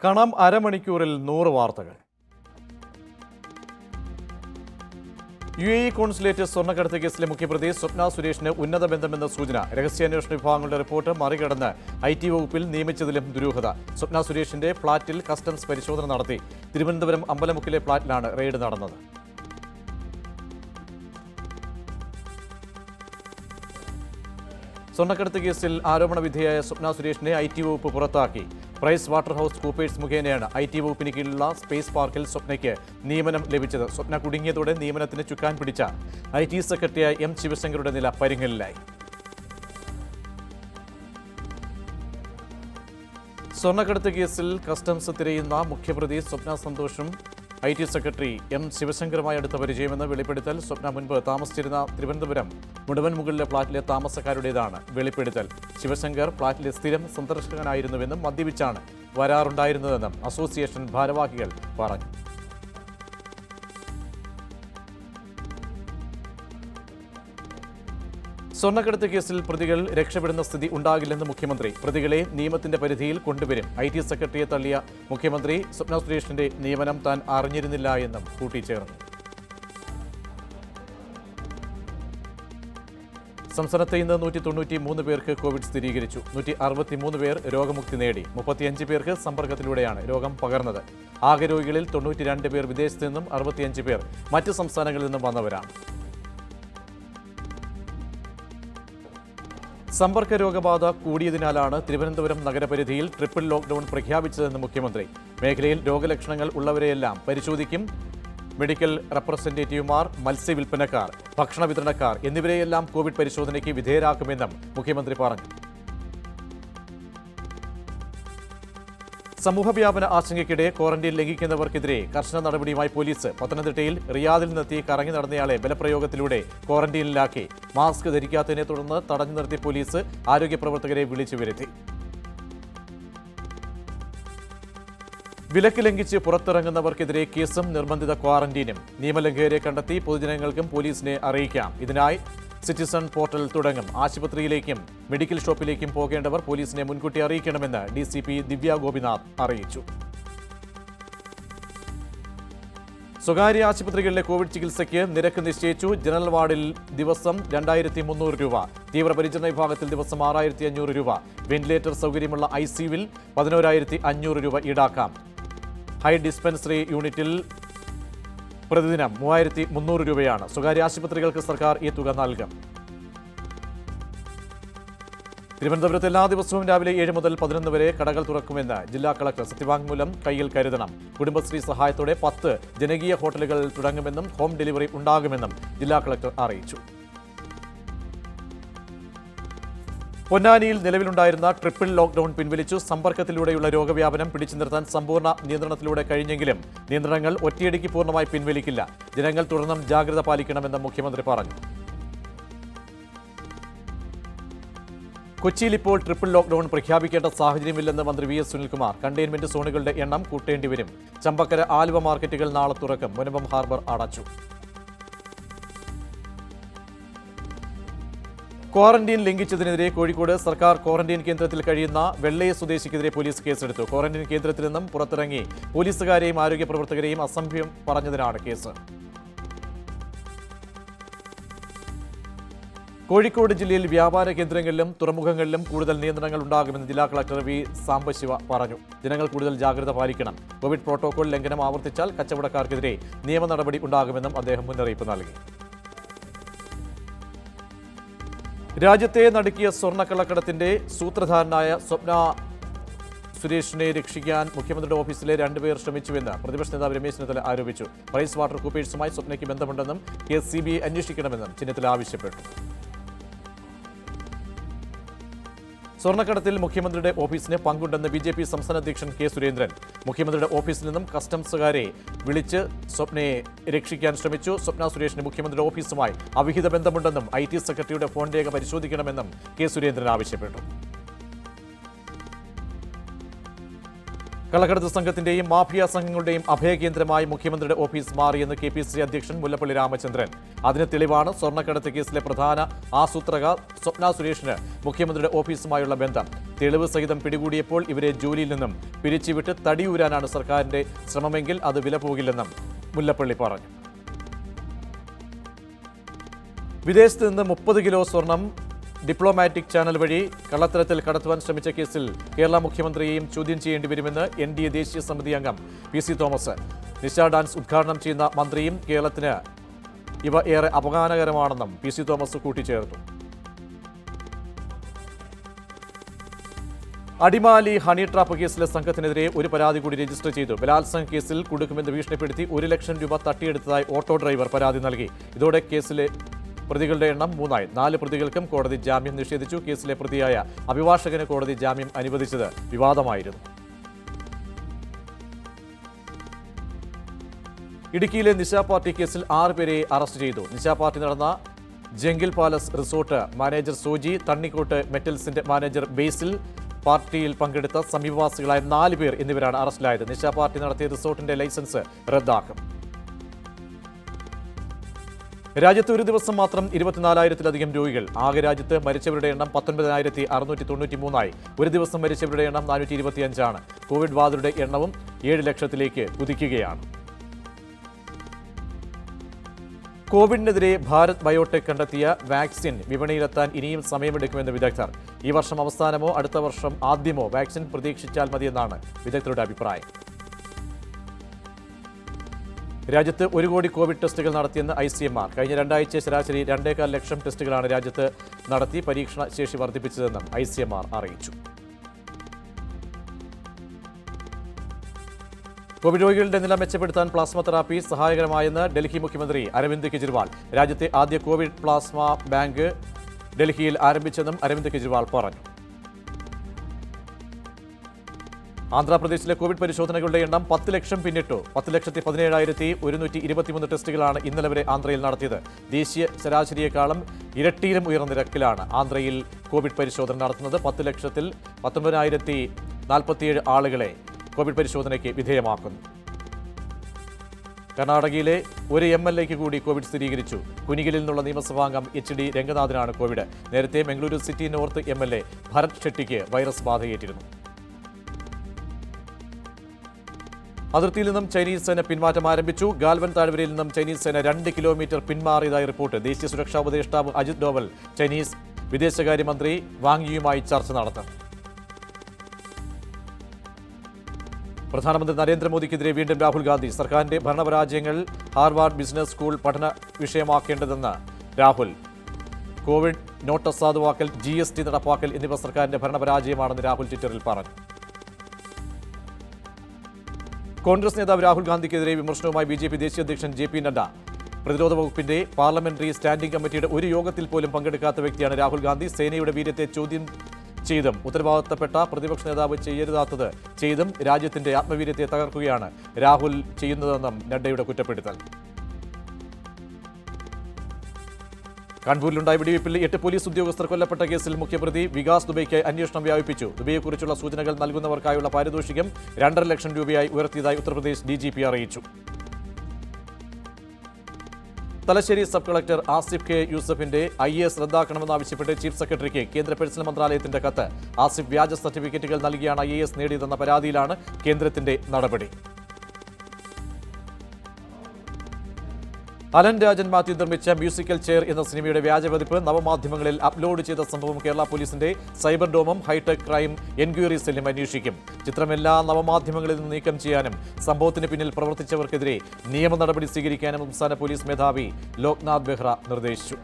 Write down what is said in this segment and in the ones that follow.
കാണാം അരമണിക്കൂറിൽ നൂറ് വാർത്തകൾ യു എ ഇ കോൺസുലേറ്റ് സ്വർണ്ണക്കടത്ത് കേസിലെ മുഖ്യപ്രതി സ്വപ്ന സുരേഷിന് ഉന്നത ബന്ധമെന്ന സൂചന രഹസ്യാന്വേഷണ വിഭാഗങ്ങളുടെ റിപ്പോർട്ട് മറികടന്ന് ഐ ടി വകുപ്പിൽ നിയമിച്ചതിലും ദുരൂഹത സ്വപ്ന സുരേഷിന്റെ ഫ്ളാറ്റിൽ കസ്റ്റംസ് പരിശോധന നടത്തി തിരുവനന്തപുരം അമ്പലമുക്കിലെ ഫ്ളാറ്റിലാണ് റെയ്ഡ് നടന്നത് സ്വർണ്ണക്കടത്ത് കേസിൽ ആരോപണ വിധേയായ സ്വപ്ന സുരേഷിനെ ഐ ടി വകുപ്പ് പുറത്താക്കി പ്രൈസ് വാട്ടർ ഹൗസ് കൂപ്പേഴ്സ് മുഖേനയാണ് ഐ ടി വകുപ്പിന് കീഴിലുള്ള സ്പേസ് പാർക്കിൽ സ്വപ്നയ്ക്ക് നിയമനം ലഭിച്ചത് സ്വപ്ന കുടുങ്ങിയതോടെ നിയമനത്തിന് ചുക്കാൻ പിടിച്ച ഐ ടി സെക്രട്ടറിയായ എം ശിവശങ്കറുടെ നില പരിങ്ങലിലായി സ്വർണ്ണക്കടത്ത് കേസിൽ കസ്റ്റംസ് തിരയുന്ന മുഖ്യപ്രതി സ്വപ്ന സന്തോഷും ഐ ടി സെക്രട്ടറി എം ശിവശങ്കറുമായി അടുത്ത പരിചയമെന്ന് വെളിപ്പെടുത്തൽ സ്വപ്ന മുൻപ് താമസിച്ചിരുന്ന തിരുവനന്തപുരം മുടവൻ മുകളിലെ ഫ്ളാറ്റിലെ താമസക്കാരുടേതാണ് വെളിപ്പെടുത്തൽ ശിവശങ്കർ ഫ്ളാറ്റിലെ സ്ഥിരം സന്ദർശകനായിരുന്നുവെന്നും മദ്യപിച്ചാണ് വരാറുണ്ടായിരുന്നതെന്നും അസോസിയേഷൻ ഭാരവാഹികൾ പറഞ്ഞു സ്വർണ്ണക്കടത്ത് കേസിൽ പ്രതികൾ രക്ഷപ്പെടുന്ന സ്ഥിതി ഉണ്ടാകില്ലെന്ന് മുഖ്യമന്ത്രി പ്രതികളെ നിയമത്തിന്റെ പരിധിയിൽ കൊണ്ടുവരും ഐ ടി സെക്രട്ടറിയെ തള്ളിയ മുഖ്യമന്ത്രി സ്വപ്ന സുരേഷിന്റെ നിയമനം താൻ അറിഞ്ഞിരുന്നില്ല എന്നും കൂട്ടിച്ചേർന്നു സംസ്ഥാനത്ത് ഇന്ന് നൂറ്റി തൊണ്ണൂറ്റി മൂന്ന് പേർക്ക് കോവിഡ് സ്ഥിരീകരിച്ചു നൂറ്റി അറുപത്തിമൂന്ന് പേർ രോഗമുക്തി നേടി മുപ്പത്തിയഞ്ച് പേർക്ക് സമ്പർക്കത്തിലൂടെയാണ് രോഗം പകർന്നത് ആകെ രോഗികളിൽ തൊണ്ണൂറ്റി രണ്ട് പേർ വിദേശത്ത് നിന്നും അറുപത്തിയഞ്ച് പേർ മറ്റ് സംസ്ഥാനങ്ങളിൽ നിന്നും വന്നവരാണ് സമ്പർക്ക രോഗബാധ കൂടിയതിനാലാണ് തിരുവനന്തപുരം നഗരപരിധിയിൽ ട്രിപ്പിൾ ലോക്ഡൌൺ പ്രഖ്യാപിച്ചതെന്ന് മുഖ്യമന്ത്രി മേഖലയിൽ രോഗലക്ഷണങ്ങൾ ഉള്ളവരെയെല്ലാം പരിശോധിക്കും മെഡിക്കൽ റെപ്രസെന്റേറ്റീവുമാർ മത്സ്യവില്പനക്കാർ ഭക്ഷണ വിതരണക്കാർ എന്നിവരെയെല്ലാം കോവിഡ് പരിശോധനയ്ക്ക് വിധേയരാക്കുമെന്നും മുഖ്യമന്ത്രി പറഞ്ഞു സമൂഹവ്യാപന ആശങ്കയ്ക്കിടെ ക്വാറന്റൈൻ ലംഘിക്കുന്നവർക്കെതിരെ കർശന നടപടിയുമായി പോലീസ് പത്തനംതിട്ടയിൽ റിയാദിൽ നിന്നെത്തി കറങ്ങി നടന്നയാളെ ബലപ്രയോഗത്തിലൂടെ ക്വാറന്റൈനിലാക്കി മാസ്ക് ധരിക്കാത്തതിനെ തുടർന്ന് തടഞ്ഞു നിർത്തി പോലീസ് ആരോഗ്യ പ്രവർത്തകരെ വിളിച്ചു വരുത്തി വിലക്ക് ലംഘിച്ച് പുറത്തിറങ്ങുന്നവർക്കെതിരെ കേസും നിർബന്ധിത ക്വാറന്റീനും നിയമലംഘകരെ കണ്ടെത്തി പൊതുജനങ്ങൾക്കും പോലീസിനെ അറിയിക്കാം ഇതിനായി സിറ്റിസൺ പോർട്ടൽ തുടങ്ങും ആശുപത്രിയിലേക്കും മെഡിക്കൽ ഷോപ്പിലേക്കും പോകേണ്ടവർ പോലീസിനെ മുൻകൂട്ടി അറിയിക്കണമെന്ന് D C P Divya Gopinath അറിയിച്ചു സ്വകാര്യ ആശുപത്രികളിലെ കോവിഡ് ചികിത്സയ്ക്ക് നിരക്ക് നിശ്ചയിച്ചു ജനറൽ വാർഡിൽ ദിവസം രണ്ടായിരത്തി മുന്നൂറ് രൂപ തീവ്രപരിചരണ വിഭാഗത്തിൽ ദിവസം ആറായിരത്തി അഞ്ഞൂറ് രൂപ വെന്റിലേറ്റർ സൗകര്യമുള്ള ഐ സിയുവിൽ പതിനോരായിരത്തി അഞ്ഞൂറ് രൂപ ഈടാക്കാം ഹൈ ഡിസ്പെൻസറി യൂണിറ്റിൽ പ്രതിദിനം മൂവായിരത്തി മുന്നൂറ് രൂപയാണ് സ്വകാര്യ ആശുപത്രികൾക്ക് സർക്കാർ ഈ തുക നൽകും തിരുവനന്തപുരത്ത് എല്ലാ ദിവസവും രാവിലെ ഏഴ് മുതൽ പതിനൊന്ന് വരെ കടകൾ തുറക്കുമെന്ന് ജില്ലാ കളക്ടർ സത്യവാങ്മൂലം കയ്യിൽ കരുതണം കുടുംബശ്രീ സഹായത്തോടെ പത്ത് ജനകീയ ഹോട്ടലുകൾ തുടങ്ങുമെന്നും ഹോം ഡെലിവറി ഉണ്ടാകുമെന്നും ജില്ലാ കളക്ടർ അറിയിച്ചു പൊന്നാനിയിൽ നിലവിലുണ്ടായിരുന്ന ട്രിപ്പിൾ ലോക്ഡൌൺ പിൻവലിച്ചു സമ്പർക്കത്തിലൂടെയുള്ള രോഗവ്യാപനം പിടിച്ചു നിർത്താൻ സമ്പൂർണ്ണ നിയന്ത്രണത്തിലൂടെ കഴിഞ്ഞെങ്കിലും നിയന്ത്രണങ്ങൾ ഒറ്റയടിക്ക് പൂർണ്ണമായി പിൻവലിക്കില്ല ജനങ്ങൾ തുടർന്നും ജാഗ്രത പാലിക്കണമെന്ന് മുഖ്യമന്ത്രി പറഞ്ഞു കൊച്ചിയിൽ ഇപ്പോൾ ട്രിപ്പിൾ ലോക്ഡൌൺ പ്രഖ്യാപിക്കേണ്ട സാഹചര്യമില്ലെന്ന് മന്ത്രി വി എസ് സുനിൽകുമാർ കണ്ടെയ്ൻമെന്റ് സോണുകളുടെ എണ്ണം കൂട്ടേണ്ടി വരും ചമ്പക്കര ആലുവ മാർക്കറ്റുകൾ നാളെ തുറക്കും മുനമ്പം ഹാർബർ അടച്ചു ക്വാറന്റീൻ ലംഘിച്ചതിനെതിരെ കോഴിക്കോട് സർക്കാർ ക്വാറന്റീൻ കേന്ദ്രത്തിൽ കഴിയുന്ന വെള്ളയ സ്വദേശിക്കെതിരെ പോലീസ് കേസെടുത്തു ക്വാറന്റീൻ കേന്ദ്രത്തിൽ നിന്നും പുറത്തിറങ്ങി പോലീസുകാരെയും ആരോഗ്യ പ്രവർത്തകരെയും അസഭ്യം പറഞ്ഞതിനാണ് കേസ് കോഴിക്കോട് ജില്ലയിൽ വ്യാപാര കേന്ദ്രങ്ങളിലും തുറമുഖങ്ങളിലും കൂടുതൽ നിയന്ത്രണങ്ങൾ ഉണ്ടാകുമെന്ന് ജില്ലാ കളക്ടർ വി സാംബശിവ പറഞ്ഞു ജനങ്ങൾ കൂടുതൽ ജാഗ്രത പാലിക്കണം കോവിഡ് പ്രോട്ടോകോൾ ലംഘനം ആവർത്തിച്ചാൽ കച്ചവടക്കാർക്കെതിരെ നിയമ നടപടി ഉണ്ടാകുമെന്നും അദ്ദേഹം മുന്നറിയിപ്പ് നൽകി രാജ്യത്തെ നടുക്കിയ സ്വർണ്ണക്കള്ളക്കടത്തിന്റെ സൂത്രധാരനായ സ്വപ്ന സുരേഷിനെ രക്ഷിക്കാൻ മുഖ്യമന്ത്രിയുടെ ഓഫീസിലെ രണ്ടുപേർ ശ്രമിച്ചുവെന്ന് പ്രതിപക്ഷ നേതാവ് രമേശ് ചെന്നിത്തല ആരോപിച്ചു പ്രൈസ് വാട്ടർ കൂപ്പേഴ്സുമായി സ്വപ്നയ്ക്ക് ബന്ധമുണ്ടെന്നും കേസ് സി ബി ഐ അന്വേഷിക്കണമെന്നും ചെന്നിത്തല ആവശ്യപ്പെട്ടു സ്വർണ്ണക്കടത്തിൽ മുഖ്യമന്ത്രിയുടെ ഓഫീസിന് പങ്കുണ്ടെന്ന് ബി ജെ പി സംസ്ഥാന അധ്യക്ഷൻ കെ സുരേന്ദ്രൻ മുഖ്യമന്ത്രിയുടെ ഓഫീസിൽ നിന്നും കസ്റ്റംസുകാരെ വിളിച്ച് സ്വപ്നയെ രക്ഷിക്കാൻ ശ്രമിച്ചു സ്വപ്ന സുരേഷിന് മുഖ്യമന്ത്രിയുടെ ഓഫീസുമായി അവിഹിത ബന്ധമുണ്ടെന്നും ഐ ടി സെക്രട്ടറിയുടെ ഫോൺ രേഖ പരിശോധിക്കണമെന്നും കെ സുരേന്ദ്രൻ ആവശ്യപ്പെട്ടു കള്ളക്കടത്ത് സംഘത്തിന്റെയും മാഫിയ സംഘങ്ങളുടെയും അഭയകേന്ദ്രമായി മുഖ്യമന്ത്രിയുടെ ഓഫീസ് മാറിയെന്ന് കെ പി സി അധ്യക്ഷൻ മുല്ലപ്പള്ളി രാമചന്ദ്രൻ അതിന് തെളിവാണ് സ്വർണ്ണക്കടത്ത് കേസിലെ പ്രധാന ആസൂത്രക സ്വപ്ന സുരേഷിന് മുഖ്യമന്ത്രിയുടെ ഓഫീസുമായുള്ള ബന്ധം തെളിവ് സഹിതം പിടികൂടിയപ്പോൾ ഇവരെ ജോലിയിൽ നിന്നും പിരിച്ചുവിട്ട് തടിയൂരാനാണ് സർക്കാരിന്റെ ശ്രമമെങ്കിൽ അത് വില പോകില്ലെന്നും മുല്ലപ്പള്ളി പറഞ്ഞു വിദേശത്ത് നിന്ന് മുപ്പത് കിലോ സ്വർണം ഡിപ്ലോമാറ്റിക് ചാനൽ വഴി കള്ളത്തരത്തിൽ കടത്തുവാൻ ശ്രമിച്ച കേസിൽ കേരള മുഖ്യമന്ത്രിയെയും ചോദ്യം ചെയ്യേണ്ടി വരുമെന്ന് എൻ ഡി എ ദേശീയ സമിതി അംഗം പി സി തോമസ് നിശ ഡാൻസ് ഉദ്ഘാടനം ചെയ്യുന്ന മന്ത്രിയും കേരളത്തിന് ഇവ ഏറെ അപമാനകരമാണെന്നും പി സി തോമസ് കൂട്ടിച്ചേർത്തു അടിമാലി ഹണി ട്രാപ്പ് കേസിലെ സംഘത്തിനെതിരെ ഒരു പരാതി കൂടി രജിസ്റ്റർ ചെയ്തു ബലാത്സംഗ കേസിൽ കുടുക്കുമെന്ന് ഭീഷണിപ്പെടുത്തി ഒരു ലക്ഷം രൂപ തട്ടിയെടുത്തതായി ഓട്ടോ ഡ്രൈവർ പരാതി നൽകി ഇതോടെ കേസിലെ പ്രതികളുടെ എണ്ണം മൂന്നായി നാല് പ്രതികൾക്കും കോടതി ജാമ്യം നിഷേധിച്ചു കേസിലെ പ്രതിയായ അഭിഭാഷകന് കോടതി ജാമ്യം അനുവദിച്ചത് വിവാദമായിരുന്നു ഇടുക്കിയിലെ നിശാ പാർട്ടി കേസിൽ ആറ് പേരെ അറസ്റ്റ് ചെയ്തു നിശാ പാർട്ടി നടന്ന jungle palace resort manager Soji Thannikkottu മെറ്റൽസിന്റെ മാനേജർ ബേസിൽ പാർട്ടിയിൽ പങ്കെടുത്ത സമീപവാസികളായ നാല് പേർ എന്നിവരാണ് അറസ്റ്റിലായത് നിശാ പാർട്ടി നടത്തിയ റിസോർട്ടിന്റെ ലൈസൻസ് റദ്ദാക്കും രാജ്യത്ത് ഒരു ദിവസം മാത്രം ഇരുപത്തിനാലായിരത്തിലധികം രോഗികൾ ആകെ രാജ്യത്ത് മരിച്ചവരുടെ എണ്ണം പത്തൊൻപതിനായിരത്തി അറുന്നൂറ്റി തൊണ്ണൂറ്റി മൂന്നായി ഒരു ദിവസം മരിച്ചവരുടെ എണ്ണം നാനൂറ്റി ഇരുപത്തിയഞ്ചാണ് കോവിഡ് ബാധിതരുടെ എണ്ണവും ഏഴ് ലക്ഷത്തിലേക്ക് കുതിക്കുകയാണ് കോവിഡിനെതിരെ ഭാരത് ബയോടെക് കണ്ടെത്തിയ വാക്സിൻ വിപണിയിലെത്താൻ ഇനിയും സമയമെടുക്കുമെന്ന് വിദഗ്ധർ ഈ വർഷം അവസാനമോ അടുത്ത വർഷം ആദ്യമോ വാക്സിൻ പ്രതീക്ഷിച്ചാൽ മതിയെന്നാണ് വിദഗ്ധരുടെ അഭിപ്രായം രാജ്യത്ത് ഒരു കോടി കോവിഡ് ടെസ്റ്റുകൾ നടത്തിയെന്ന് ഐ സി എം ആർ കഴിഞ്ഞ രണ്ടാഴ്ച ശരാശരി രണ്ടേകാൽ ലക്ഷം ടെസ്റ്റുകളാണ് രാജ്യത്ത് നടത്തി പരീക്ഷണ ശേഷി വർദ്ധിപ്പിച്ചതെന്നും ഐ സി എം ആർ അറിയിച്ചു കോവിഡ് രോഗികളുടെ നില മെച്ചപ്പെടുത്താൻ പ്ലാസ്മ തെറാപ്പി സഹായകരമായെന്ന് ഡൽഹി മുഖ്യമന്ത്രി അരവിന്ദ് കെജ്രിവാൾ രാജ്യത്തെ ആദ്യ കോവിഡ് പ്ലാസ്മ ബാങ്ക് ഡൽഹിയിൽ ആരംഭിച്ചെന്നും അരവിന്ദ് കെജ്രിവാൾ പറഞ്ഞു ആന്ധ്രാപ്രദേശിലെ കോവിഡ് പരിശോധനകളുടെ എണ്ണം പത്ത് ലക്ഷം പിന്നിട്ടു പത്ത് ലക്ഷത്തി പതിനേഴായിരത്തി ഒരുന്നൂറ്റി ഇരുപത്തിമൂന്ന് ടെസ്റ്റുകളാണ് ഇന്നലെ വരെ ആന്ധ്രയിൽ നടത്തിയത് ദേശീയ ശരാശരിയേക്കാളും ഇരട്ടിയിലും ഉയർന്ന നിരക്കിലാണ് ആന്ധ്രയിൽ കോവിഡ് പരിശോധന നടത്തുന്നത് പത്ത് ലക്ഷത്തിൽ പത്തൊമ്പതിനായിരത്തി നാൽപ്പത്തിയേഴ് ആളുകളെ കോവിഡ് പരിശോധനയ്ക്ക് വിധേയമാക്കുന്നു കർണാടകയിലെ ഒരു എം എൽ എക്ക് കൂടി കോവിഡ് സ്ഥിരീകരിച്ചു കുനിഗലിൽ നിന്നുള്ള നിയമസഭാംഗം എച്ച് ഡി രംഗനാഥനാണ് കോവിഡ് നേരത്തെ Bengaluru city north M L A Bharat ഷെട്ടിക്ക് വൈറസ് ബാധയേറ്റിരുന്നു അതിർത്തിയിൽ നിന്നും ചൈനീസ് സേന പിന്മാറ്റം ആരംഭിച്ചു ഗാൽവൻ താഴ്വരയിൽ നിന്നും ചൈനീസ് സേന രണ്ട് കിലോമീറ്റർ പിന്മാറിയതായി റിപ്പോർട്ട് ദേശീയ സുരക്ഷാ ഉപദേഷ്ടാവ് അജിത് ഡോവൽ ചൈനീസ് വിദേശകാര്യമന്ത്രി വാങ് യുമായി ചർച്ച നടത്തും പ്രധാനമന്ത്രി നരേന്ദ്രമോദിക്കെതിരെ വീണ്ടും രാഹുൽ ഗാന്ധി സർക്കാരിന്റെ ഭരണപരാജയങ്ങൾ ഹാർവാർഡ് ബിസിനസ് സ്കൂൾ പഠന വിഷയമാക്കേണ്ടതെന്ന് രാഹുൽ കോവിഡ് നോട്ട് അസാധുവാക്കൽ ജി എസ് ടി നടപ്പാക്കൽ എന്നിവ സർക്കാരിന്റെ ഭരണപരാജയമാണെന്ന് രാഹുൽ ട്വിറ്ററിൽ പറഞ്ഞു കോൺഗ്രസ് നേതാവ് രാഹുൽ ഗാന്ധിക്കെതിരെ വിമർശനവുമായി ബി ജെ പി ദേശീയ അധ്യക്ഷൻ ജെ പി നഡ്ഡ പ്രതിരോധ വകുപ്പിന്റെ പാർലമെന്ററി സ്റ്റാൻഡിംഗ് കമ്മിറ്റിയുടെ ഒരു യോഗത്തിൽ പോലും പങ്കെടുക്കാത്ത വ്യക്തിയാണ് രാഹുൽ ഗാന്ധി സേനയുടെ വീര്യത്തെ ചോദ്യം ചെയ്തും ഉത്തരവാദിത്തപ്പെട്ട പ്രതിപക്ഷ നേതാവ് ചെയ്യരുതാത്തത് ചെയ്തും രാജ്യത്തിന്റെ ആത്മവീര്യത്തെ തകർക്കുകയാണ് രാഹുൽ ചെയ്യുന്നതെന്നും നഡ്ഡയുടെ കുറ്റപ്പെടുത്തൽ കാൺപൂരിലുണ്ടായ വെടിവയ്പിൽ എട്ട് പോലീസ് ഉദ്യോഗസ്ഥർ കൊല്ലപ്പെട്ട കേസിൽ മുഖ്യപ്രതി വികാസ് ദുബൈക്ക് അന്വേഷണം വ്യാപിപ്പിച്ചു ദുബൈയെക്കുറിച്ചുള്ള സൂചനകൾ നൽകുന്നവർക്കായുള്ള പാരിതോഷികം രണ്ടര ലക്ഷം രൂപയായി ഉയർത്തിയതായി ഉത്തർപ്രദേശ് ഡി ജി പി അറിയിച്ചു Thalassery sub collector Asif K യൂസഫിന്റെ I S റദ്ദാക്കണമെന്നാവശ്യപ്പെട്ട് chief സെക്രട്ടറിക്ക് കേന്ദ്ര പേഴ്സണൽ മന്ത്രാലയത്തിന്റെ കത്ത് ആസിഫ് വ്യാജ സർട്ടിഫിക്കറ്റുകൾ നൽകിയാണ് ഐ എസ് നേടിയതെന്ന പരാതിയിലാണ് കേന്ദ്രത്തിന്റെ നടപടി അലൻ രാജൻ മാത്യു നിർമ്മിച്ച മ്യൂസിക്കൽ ചെയർ എന്ന സിനിമയുടെ വ്യാജപതിപ്പ് നവമാധ്യമങ്ങളിൽ അപ്ലോഡ് ചെയ്ത സംഭവം കേരള പോലീസിന്റെ സൈബർ ഡോമും ഹൈടെക് ക്രൈം എൻക്വയറി സെല്ലും അന്വേഷിക്കും ചിത്രം എല്ലാ നവമാധ്യമങ്ങളിൽ നിന്ന് നീക്കം ചെയ്യാനും സംഭവത്തിന് പിന്നിൽ പ്രവർത്തിച്ചവർക്കെതിരെ നിയമ നടപടി സ്വീകരിക്കാനും സംസ്ഥാന പോലീസ് മേധാവി ലോക്നാഥ് ബെഹ്റ നിർദ്ദേശിച്ചു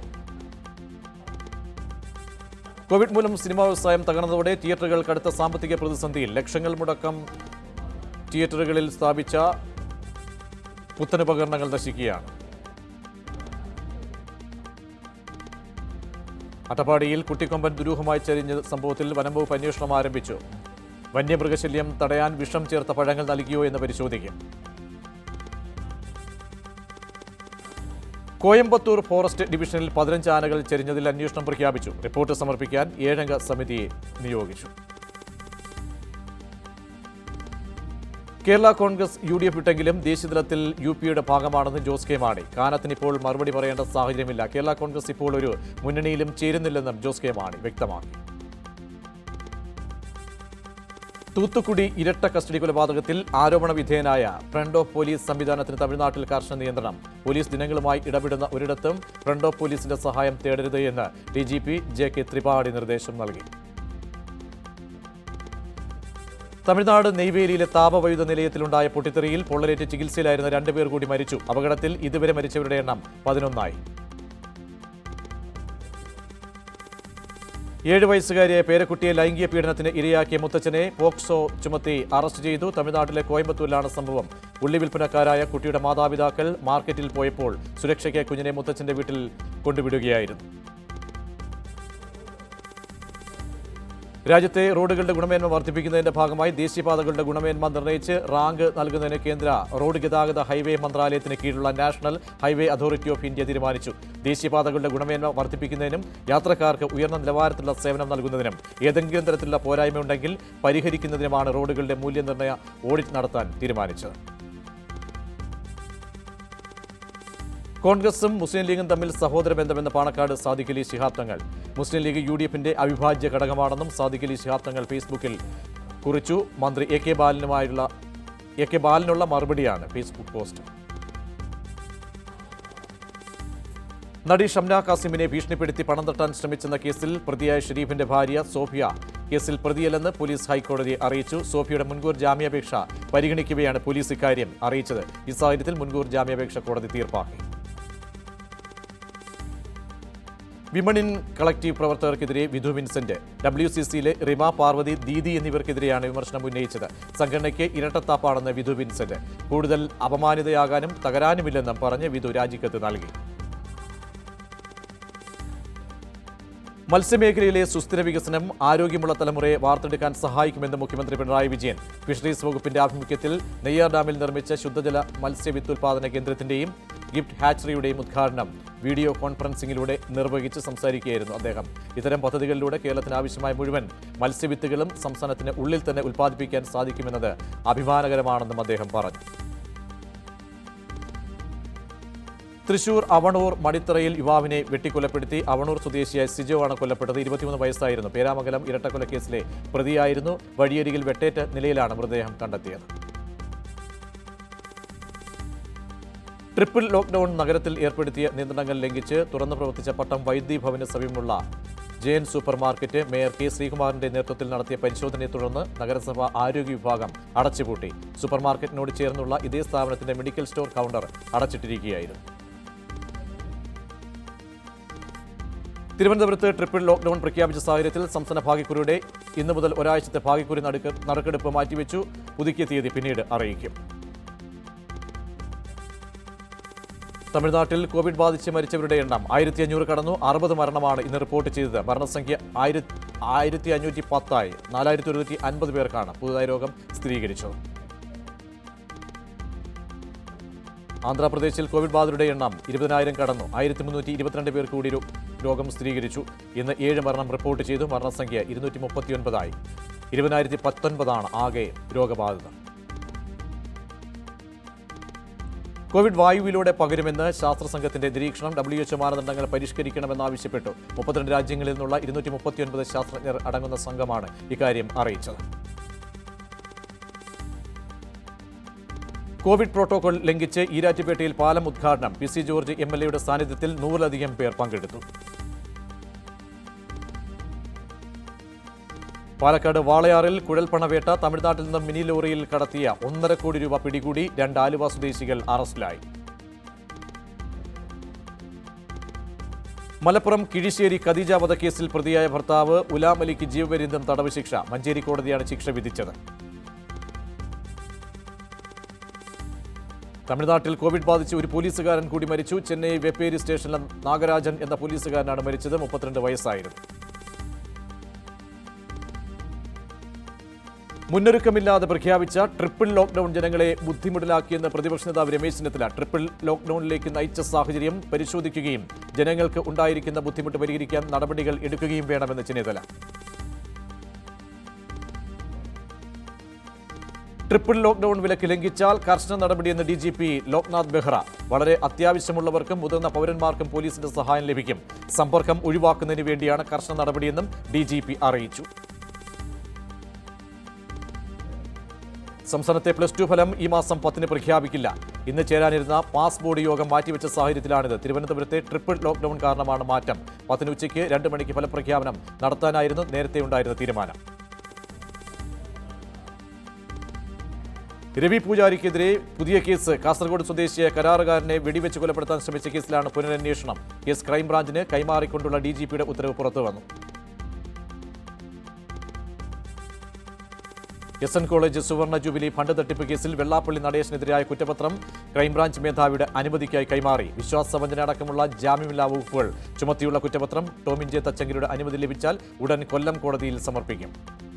കോവിഡ് മൂലം സിനിമാ വ്യവസായം തകർന്നതോടെ തിയേറ്ററുകൾ കടുത്ത സാമ്പത്തിക പ്രതിസന്ധിയിൽ ലക്ഷങ്ങൾ മുടക്കം തിയേറ്ററുകളിൽ സ്ഥാപിച്ച പുത്തനുപകരണങ്ങൾ നശിക്കുകയാണ് അട്ടപ്പാടിയിൽ കുട്ടിക്കൊമ്പൻ ദുരൂഹമായി ചരിഞ്ഞ സംഭവത്തിൽ വനംവകുപ്പ് അന്വേഷണം ആരംഭിച്ചു വന്യമൃഗശല്യം തടയാൻ വിഷം ചേർത്ത പഴങ്ങൾ നൽകിയോ എന്ന് പരിശോധിക്കും കോയമ്പത്തൂർ ഫോറസ്റ്റ് ഡിവിഷനിൽ പതിനഞ്ച് ആനകൾ ചെരിഞ്ഞതിൽ അന്വേഷണം പ്രഖ്യാപിച്ചു റിപ്പോർട്ട് സമർപ്പിക്കാൻ ഏഴംഗ സമിതിയെ നിയോഗിച്ചു Kerala Congress U D F വിട്ടെങ്കിലും ദേശീയതലത്തിൽ യു പിയുടെ ഭാഗമാണെന്ന് ജോസ് കെ മാണി കാനത്തിന് ഇപ്പോൾ മറുപടി പറയേണ്ട സാഹചര്യമില്ല കേരള കോൺഗ്രസ് ഇപ്പോൾ ഒരു മുന്നണിയിലും ചേരുന്നില്ലെന്നും ജോസ് കെ മാണി വ്യക്തമാക്കി തൂത്തുക്കുടി ഇരട്ട കസ്റ്റഡി കൊലപാതകത്തിൽ ആരോപണ വിധേയനായ ഫ്രണ്ട് ഓഫ് പോലീസ് സംവിധാനത്തിന് തമിഴ്നാട്ടിൽ കർശന നിയന്ത്രണം പോലീസ് ദിനങ്ങളുമായി ഇടപെടുന്ന ഒരിടത്തും ഫ്രണ്ട് ഓഫ് പോലീസിന്റെ സഹായം തേടരുത് എന്ന് D G P J K Tripathi നിർദ്ദേശം നൽകി തമിഴ്നാട് നെയ്വേലിയിലെ താപവൈദ്യുത നിലയത്തിലുണ്ടായ പൊട്ടിത്തെറിയിൽ പൊള്ളലേറ്റ് ചികിത്സയിലായിരുന്ന രണ്ടുപേർ കൂടി മരിച്ചു അപകടത്തിൽ ഇതുവരെ മരിച്ചവരുടെ എണ്ണം പതിനൊന്നായി ഏഴ് വയസ്സുകാരിയായ പേരക്കുട്ടിയെ ലൈംഗിക പീഡനത്തിന് ഇരയാക്കിയ മുത്തച്ഛനെ പോക്സോ ചുമത്തി അറസ്റ്റ് ചെയ്തു തമിഴ്നാട്ടിലെ കോയമ്പത്തൂരിലാണ് സംഭവം ഉള്ളി വിൽപ്പനക്കാരായ കുട്ടിയുടെ മാതാപിതാക്കൾ മാർക്കറ്റിൽ പോയപ്പോൾ സുരക്ഷയ്ക്ക് കുഞ്ഞിനെ മുത്തച്ഛന്റെ വീട്ടിൽ കൊണ്ടുവിടുകയായിരുന്നു രാജ്യത്തെ റോഡുകളുടെ ഗുണമേന്മ വർദ്ധിപ്പിക്കുന്നതിന്റെ ഭാഗമായി ദേശീയപാതകളുടെ ഗുണമേന്മ നിർണ്ണയിച്ച് റാങ്ക് നൽകുന്നതിന് കേന്ദ്ര റോഡ് ഗതാഗത ഹൈവേ മന്ത്രാലയത്തിന് കീഴിലുള്ള national highway authority of India തീരുമാനിച്ചു ദേശീയപാതകളുടെ ഗുണമേന്മ വർദ്ധിപ്പിക്കുന്നതിനും യാത്രക്കാർക്ക് ഉയർന്ന നിലവാരത്തിലുള്ള സേവനം നൽകുന്നതിനും ഏതെങ്കിലും തരത്തിലുള്ള പോരായ്മയുണ്ടെങ്കിൽ പരിഹരിക്കുന്നതിനുമാണ് റോഡുകളുടെ മൂല്യനിർണ്ണയ ഓഡിറ്റ് നടത്താൻ തീരുമാനിച്ചത് കോൺഗ്രസും മുസ്ലിം ലീഗും തമ്മിൽ സഹോദര ബന്ധമെന്ന പാണക്കാട് സാദിഖ് അലി ശിഹാബ് തങ്ങൾ മുസ്ലിം ലീഗ് യു ഡി എഫിന്റെ അവിഭാജ്യ ഘടകമാണെന്നും സാദിഖ് അലി ശിഹാബ് തങ്ങൾ ഫേസ്ബുക്കിൽ കുറിച്ചു മന്ത്രി എ കെ ബാലനുമായുള്ള എ കെ ബാലനുള്ള മറുപടിയാണ് ഫേസ്ബുക്ക് പോസ്റ്റ് നടി ഷംന കാസിമിനെ ഭീഷണിപ്പെടുത്തി പണം തട്ടാൻ ശ്രമിച്ചെന്ന കേസിൽ പ്രതിയായ ഷെരീഫിന്റെ ഭാര്യ സോഫിയ കേസിൽ പ്രതിയല്ലെന്ന് പോലീസ് ഹൈക്കോടതിയെ അറിയിച്ചു സോഫിയയുടെ മുൻകൂർ ജാമ്യാപേക്ഷ പരിഗണിക്കവെയാണ് പോലീസ് ഇക്കാര്യം അറിയിച്ചത് ഈ സാഹചര്യത്തിൽ മുൻകൂർ ജാമ്യാപേക്ഷ കോടതി തീർപ്പാക്കി വിമണിൻ കളക്റ്റീവ് പ്രവർത്തകർക്കെതിരെ വിധു വിൻസെന്റ് ഡബ്ല്യു സി സിയിലെ റിമ പാർവതി ദീദി എന്നിവർക്കെതിരെയാണ് വിമർശനം ഉന്നയിച്ചത് സംഘടനയ്ക്ക് ഇരട്ടത്താപ്പാണെന്ന് വിധു വിൻസെന്റ് കൂടുതൽ അപമാനിതയാകാനും തകരാനുമില്ലെന്നും പറഞ്ഞ് വിധു രാജിക്കത്ത് നൽകി മത്സ്യമേഖലയിലെ സുസ്ഥിര വികസനം ആരോഗ്യമുള്ള തലമുറയെ വാർത്തെടുക്കാൻ സഹായിക്കുമെന്ന് മുഖ്യമന്ത്രി പിണറായി വിജയൻ ഫിഷറീസ് വകുപ്പിന്റെ ആഭിമുഖ്യത്തിൽ നെയ്യാർ ഡാമിൽ നിർമ്മിച്ച ശുദ്ധജല മത്സ്യവിത്തുൽപാദന കേന്ദ്രത്തിന്റെയും ഗിഫ്റ്റ് ഹാച്ചറിയുടെയും ഉദ്ഘാടനം വീഡിയോ കോൺഫറൻസിംഗിലൂടെ നിർവഹിച്ച് സംസാരിക്കുകയായിരുന്നു അദ്ദേഹം ഇത്തരം പദ്ധതികളിലൂടെ കേരളത്തിന് ആവശ്യമായ മുഴുവൻ മത്സ്യവിത്തുകളും സംസ്ഥാനത്തിന് ഉള്ളിൽ തന്നെ ഉൽപ്പാദിപ്പിക്കാൻ സാധിക്കുമെന്നത് അഭിമാനകരമാണെന്നും അദ്ദേഹം പറഞ്ഞു തൃശൂർ അവണൂർ മടിത്തറയിൽ യുവാവിനെ വെട്ടിക്കൊലപ്പെടുത്തി അവണൂർ സ്വദേശിയായ സിജോ ആണ് കൊല്ലപ്പെട്ടത് ഇരുപത്തിമൂന്ന് വയസ്സായിരുന്നു പേരാമംഗലം ഇരട്ടക്കൊലക്കേസിലെ പ്രതിയായിരുന്നു വഴിയരികിൽ വെട്ടേറ്റ നിലയിലാണ് മൃതദേഹം കണ്ടെത്തിയത് ട്രിപ്പിൾ ലോക്ക്ഡൌൺ നഗരത്തിൽ ഏർപ്പെടുത്തിയ നിയന്ത്രണങ്ങൾ ലംഘിച്ച് തുറന്നു പ്രവർത്തിച്ച പട്ടം വൈദ്യുതി ഭവന് സമീപമുള്ള Jayan supermarket mayor K ശ്രീകുമാറിന്റെ നേതൃത്വത്തിൽ നടത്തിയ പരിശോധനയെ തുടർന്ന് നഗരസഭ ആരോഗ്യ വിഭാഗം അടച്ചുപൂട്ടി സൂപ്പർ മാർക്കറ്റിനോട് ചേർന്നുള്ള ഇതേ സ്ഥാപനത്തിന്റെ മെഡിക്കൽ സ്റ്റോർ കൗണ്ടർ അടച്ചിട്ടിരിക്കുകയായിരുന്നു തിരുവനന്തപുരത്ത് ട്രിപ്പിൾ ലോക്ക്ഡൌൺ പ്രഖ്യാപിച്ച സാഹചര്യത്തിൽ സംസ്ഥാന ഭാഗ്യക്കുറിയുടെ ഇന്നു മുതൽ ഒരാഴ്ചത്തെ ഭാഗ്യക്കുറി നടുക്ക് നറുക്കെടുപ്പ് മാറ്റിവെച്ചു പുതുക്കിയ തീയതി പിന്നീട് അറിയിക്കും തമിഴ്നാട്ടിൽ കോവിഡ് ബാധിച്ച് മരിച്ചവരുടെ എണ്ണം ആയിരത്തി അഞ്ഞൂറ് കടന്നു അറുപത് മരണമാണ് ഇന്ന് റിപ്പോർട്ട് ചെയ്തത് മരണസംഖ്യ ആയിരത്തി ആയിരത്തി അഞ്ഞൂറ്റി പത്തായി നാലായിരത്തി ഒരുന്നൂറ്റി അൻപത് പേർക്കാണ് പുതുതായി രോഗം സ്ഥിരീകരിച്ചത് ആന്ധ്രാപ്രദേശിൽ കോവിഡ് ബാധിതരുടെ എണ്ണം ഇരുപതിനായിരം കടന്നു ആയിരത്തി മുന്നൂറ്റി ഇരുപത്തിരണ്ട് പേർക്ക് കൂടി രോ- രോഗം സ്ഥിരീകരിച്ചു ഇന്ന് ഏഴ് മരണം റിപ്പോർട്ട് ചെയ്തു മരണസംഖ്യ ഇരുന്നൂറ്റി മുപ്പത്തിയൊൻപതായി ഇരുപതിനായിരത്തി പത്തൊൻപതാണ് ആകെ രോഗബാധിതർ കോവിഡ് വായുവിലൂടെ പകരുമെന്ന് ശാസ്ത്ര സംഘത്തിന്റെ നിരീക്ഷണം ഡബ്ല്യു എച്ച് മാനദണ്ഡങ്ങൾ പരിഷ്കരിക്കണമെന്നാവശ്യപ്പെട്ടു മുപ്പത്തിരണ്ട് രാജ്യങ്ങളിൽ നിന്നുള്ള ഇരുന്നൂറ്റി മുപ്പത്തിയൊൻപത് ശാസ്ത്രജ്ഞർ അടങ്ങുന്ന സംഘമാണ് ഇക്കാര്യം അറിയിച്ചത് കോവിഡ് പ്രോട്ടോകോൾ ലംഘിച്ച് ഈരാറ്റുപേട്ടയിൽ പാലം ഉദ്ഘാടനം P C George M L എയുടെ സാന്നിധ്യത്തിൽ നൂറിലധികം പേർ പങ്കെടുത്തു പാലക്കാട് വാളയാറിൽ കുഴൽപ്പണവേട്ട തമിഴ്നാട്ടിൽ നിന്നും മിനി ലോറിയിൽ കടത്തിയ ഒന്നര കോടി രൂപ പിടികൂടി രണ്ട് ആലുവ സ്വദേശികൾ അറസ്റ്റിലായി മലപ്പുറം കിഴിശ്ശേരി ഖദീജ വധക്കേസിൽ പ്രതിയായ ഭർത്താവ് ഉലാം അലിക്ക് ജീവപര്യന്തം തടവ് ശിക്ഷ മഞ്ചേരി കോടതിയാണ് ശിക്ഷ വിധിച്ചത് തമിഴ്നാട്ടിൽ കോവിഡ് ബാധിച്ച് ഒരു പോലീസുകാരൻ കൂടി മരിച്ചു ചെന്നൈ വെപ്പേരി സ്റ്റേഷനിലെ നാഗരാജൻ എന്ന പോലീസുകാരനാണ് മരിച്ചത് മുപ്പത്തിരണ്ട് വയസ്സായിരുന്നു മുന്നൊരുക്കമില്ലാതെ പ്രഖ്യാപിച്ച ട്രിപ്പിൾ ലോക്ക്ഡൌൺ ജനങ്ങളെ ബുദ്ധിമുട്ടിലാക്കിയെന്ന് പ്രതിപക്ഷ നേതാവ് രമേശ് ചെന്നിത്തല ട്രിപ്പിൾ ലോക്ക്ഡൌണിലേക്ക് നയിച്ച സാഹചര്യം പരിശോധിക്കുകയും ജനങ്ങൾക്ക് ഉണ്ടായിരിക്കുന്ന ബുദ്ധിമുട്ട് പരിഹരിക്കാൻ നടപടികൾ എടുക്കുകയും വേണമെന്ന് ചെന്നിത്തല ട്രിപ്പിൾ ലോക്ക്ഡൌൺ വിലക്ക് ലംഘിച്ചാൽ കർശന നടപടിയെന്ന് D G P Loknath Behera വളരെ അത്യാവശ്യമുള്ളവർക്കും മുതിർന്ന പൗരന്മാർക്കും പോലീസിന്റെ സഹായം ലഭിക്കും സമ്പർക്കം ഒഴിവാക്കുന്നതിന് വേണ്ടിയാണ് കർശന നടപടിയെന്നും ഡി ജി പി അറിയിച്ചു സംസ്ഥാനത്തെ പ്ലസ് ടു ഫലം ഈ മാസം പത്തിന് പ്രഖ്യാപിക്കില്ല ഇന്ന് ചേരാനിരുന്ന പാസ് ബോർഡ് യോഗം മാറ്റിവെച്ച സാഹചര്യത്തിലാണിത് തിരുവനന്തപുരത്തെ ട്രിപ്പിൾ ലോക്ഡൌൺ കാരണമാണ് മാറ്റം പത്തിന് ഉച്ചയ്ക്ക് രണ്ട് മണിക്ക് ഫലപ്രഖ്യാപനം നടത്താനായിരുന്നു നേരത്തെ ഉണ്ടായിരുന്ന തീരുമാനം രവി പൂജാരിക്കെതിരെ പുതിയ കേസ് കാസർഗോഡ് സ്വദേശിയായ കരാറുകാരനെ വെടിവെച്ച് കൊലപ്പെടുത്താൻ ശ്രമിച്ച കേസിലാണ് പുനരന്വേഷണം കേസ് ക്രൈംബ്രാഞ്ചിന് കൈമാറിക്കൊണ്ടുള്ള ഡി ജി പിയുടെ ഉത്തരവ് പുറത്തു വന്നു എസ് എൻ കോളേജ് സുവർണ ജൂബിലി ഫണ്ട് തട്ടിപ്പ് കേസിൽ വെള്ളാപ്പള്ളി നടേശനെതിരായ കുറ്റപത്രം ക്രൈംബ്രാഞ്ച് മേധാവിയുടെ അനുമതിക്കായി കൈമാറി വിശ്വാസവഞ്ചന അടക്കമുള്ള ജാമ്യമില്ലാ വകുപ്പുകൾ ചുമത്തിയുള്ള കുറ്റപത്രം ടോമിൻ ജെ തച്ചങ്കരിയുടെ അനുമതി ലഭിച്ചാൽ ഉടൻ കൊല്ലം കോടതിയിൽ സമർപ്പിക്കും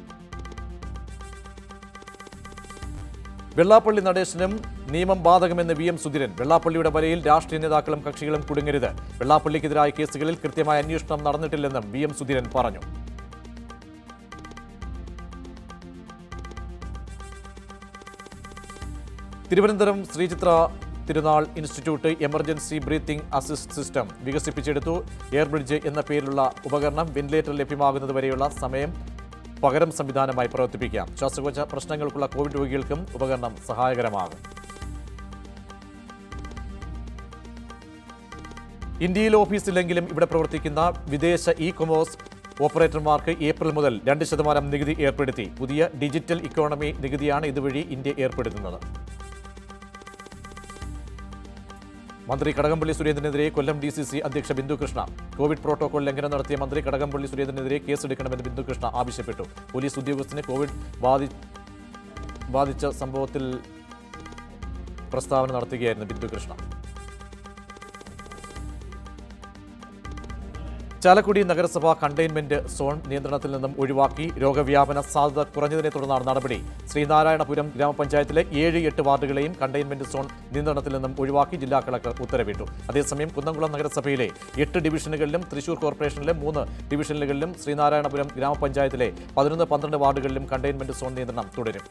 വെള്ളാപ്പള്ളി നടേശനും നിയമം ബാധകമെന്ന് വി എം സുധീരൻ വെള്ളാപ്പള്ളിയുടെ വലയിൽ രാഷ്ട്രീയ നേതാക്കളും കക്ഷികളും കുടുങ്ങരുത് വെള്ളാപ്പള്ളിക്കെതിരായ കേസുകളിൽ കൃത്യമായ അന്വേഷണം നടന്നിട്ടില്ലെന്നും വി എം സുധീരൻ പറഞ്ഞു തിരുവനന്തപുരം ശ്രീചിത്ര തിരുനാൾ institute emergency breathing assist system വികസിപ്പിച്ചെടുത്തു എയർ ബ്രിഡ്ജ് എന്ന പേരിലുള്ള ഉപകരണം വെന്റിലേറ്റർ ലഭ്യമാകുന്നതുവരെയുള്ള സമയം പകരം സംവിധാനമായി പ്രവർത്തിപ്പിക്കാം ശ്വാസകോശ പ്രശ്നങ്ങൾക്കുള്ള കോവിഡ് രോഗികൾക്കും ഉപകരണം സഹായകരമാകും ഇന്ത്യയിൽ ഓഫീസിലെങ്കിലും ഇവിടെ പ്രവർത്തിക്കുന്ന വിദേശ ഇ കൊമേഴ്സ് ഓപ്പറേറ്റർമാർക്ക് ഏപ്രിൽ മുതൽ രണ്ട് ശതമാനം നികുതി ഏർപ്പെടുത്തി പുതിയ ഡിജിറ്റൽ ഇക്കോണമി നികുതിയാണ് ഇതുവഴി ഇന്ത്യ ഏർപ്പെടുത്തുന്നത് മന്ത്രി കടകംപള്ളി സുരേന്ദ്രനെതിരെ കൊല്ലം ഡി സി സി അധ്യക്ഷ ബിന്ദു കൃഷ്ണ കോവിഡ് പ്രോട്ടോകോൾ ലംഘനം നടത്തിയ മന്ത്രി കടകംപള്ളി സുരേന്ദ്രനെതിരെ കേസെടുക്കണമെന്ന് ബിന്ദു കൃഷ്ണ ആവശ്യപ്പെട്ടു പോലീസ് ഉദ്യോഗസ്ഥന് കോവിഡ് ബാധി ബാധിച്ച സംഭവത്തിൽ പ്രസ്താവന നടത്തുകയായിരുന്നു ബിന്ദു കൃഷ്ണ ചാലക്കുടി നഗരസഭ കണ്ടെയ്ൻമെന്റ് സോൺ നിയന്ത്രണത്തിൽ നിന്നും ഒഴിവാക്കി രോഗവ്യാപന സാധ്യത കുറഞ്ഞതിനെ തുടർന്നാണ് നടപടി ശ്രീനാരായണപുരം ഗ്രാമപഞ്ചായത്തിലെ ഏഴ് എട്ട് വാർഡുകളെയും കണ്ടെയ്ൻമെന്റ് സോൺ നിയന്ത്രണത്തിൽ നിന്നും ഒഴിവാക്കി ജില്ലാ കളക്ടർ ഉത്തരവിട്ടു അതേസമയം കുന്നംകുളം നഗരസഭയിലെ എട്ട് ഡിവിഷനുകളിലും തൃശൂർ കോർപ്പറേഷനിലെ മൂന്ന് ഡിവിഷനുകളിലും ശ്രീനാരായണപുരം ഗ്രാമപഞ്ചായത്തിലെ പതിനൊന്ന് പന്ത്രണ്ട് വാർഡുകളിലും കണ്ടെയ്ൻമെന്റ് സോൺ നിയന്ത്രണം തുടരും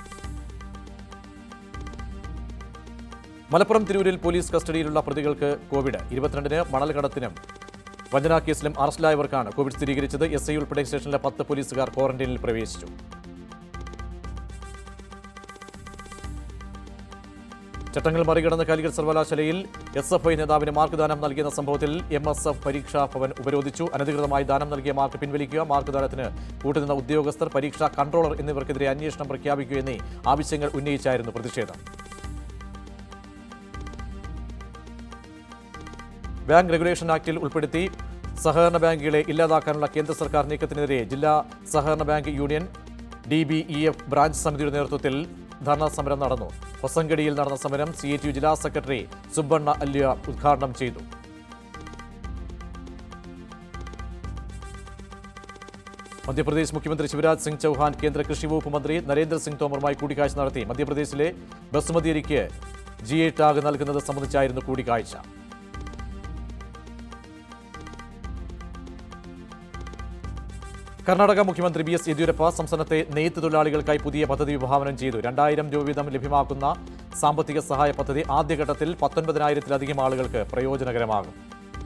മലപ്പുറം തിരൂരിൽ പോലീസ് കസ്റ്റഡിയിലുള്ള പ്രതികൾക്ക് കോവിഡ് ഇരുപത്തിരണ്ടിന് മണൽ കടത്തിനും വഞ്ചനാ കേസിലും അറസ്റ്റിലായവർക്കാണ് കോവിഡ് സ്ഥിരീകരിച്ചത് എസ് ഐ ഉൾപ്പെടെ സ്റ്റേഷനിലെ പത്ത് പോലീസുകാർ ക്വാറന്റൈനിൽ പ്രവേശിച്ചു ചട്ടങ്ങൾ മറികടന്ന് കാലിക്കറ്റ് സർവകലാശാലയിൽ എസ് എഫ് ഐ നേതാവിന് മാർക്ക് ദാനം നൽകിയെന്ന സംഭവത്തിൽ എം എസ് എഫ് പരീക്ഷാ ഭവൻ ഉപരോധിച്ചു അനധികൃതമായി ദാനം നൽകിയ മാർക്ക് പിൻവലിക്കുക മാർക്ക് ദാനത്തിന് കൂട്ടുനിന്ന ഉദ്യോഗസ്ഥർ പരീക്ഷാ കൺട്രോളർ എന്നിവർക്കെതിരെ അന്വേഷണം പ്രഖ്യാപിക്കുക എന്നീ ആവശ്യങ്ങൾ ഉന്നയിച്ചായിരുന്നു പ്രതിഷേധം ബാങ്ക് റെഗുലേഷൻ ആക്ടിൽ ഉൾപ്പെടുത്തി സഹകരണ ബാങ്കുകളെ ഇല്ലാതാക്കാനുള്ള കേന്ദ്ര സർക്കാർ നീക്കത്തിനെതിരെ ജില്ലാ സഹകരണ bank union D B E F branch സമിതിയുടെ നേതൃത്വത്തിൽ ധർണാ സമരം നടന്നു ഹൊസങ്കടിയിൽ നടന്ന സമരം സി എ ടി യു ജില്ലാ സെക്രട്ടറി സുബ്ബണ്ണ അല്യ ഉദ്ഘാടനം ചെയ്തു മധ്യപ്രദേശ് മുഖ്യമന്ത്രി ശിവരാജ് സിംഗ് ചൗഹാൻ കേന്ദ്ര കൃഷി വകുപ്പ് മന്ത്രി നരേന്ദ്ര സിംഗ് തോമറുമായി കൂടിക്കാഴ്ച നടത്തി മധ്യപ്രദേശിലെ ബസുമതി അരിക്ക് ജി എ ടാഗ് നൽകുന്നത് സംബന്ധിച്ചായിരുന്നു കൂടിക്കാഴ്ച കർണാടക മുഖ്യമന്ത്രി ബി എസ് യെദ്യൂരപ്പ സംസ്ഥാനത്തെ നെയ്ത്ത് തൊഴിലാളികൾക്കായി പുതിയ പദ്ധതി വിഭാവനം ചെയ്തു രണ്ടായിരം രൂപ വീതം ലഭ്യമാക്കുന്ന സാമ്പത്തിക സഹായ പദ്ധതി ആദ്യഘട്ടത്തിൽ പത്തൊൻപതിനായിരത്തിലധികം ആളുകൾക്ക് പ്രയോജനകരമാകും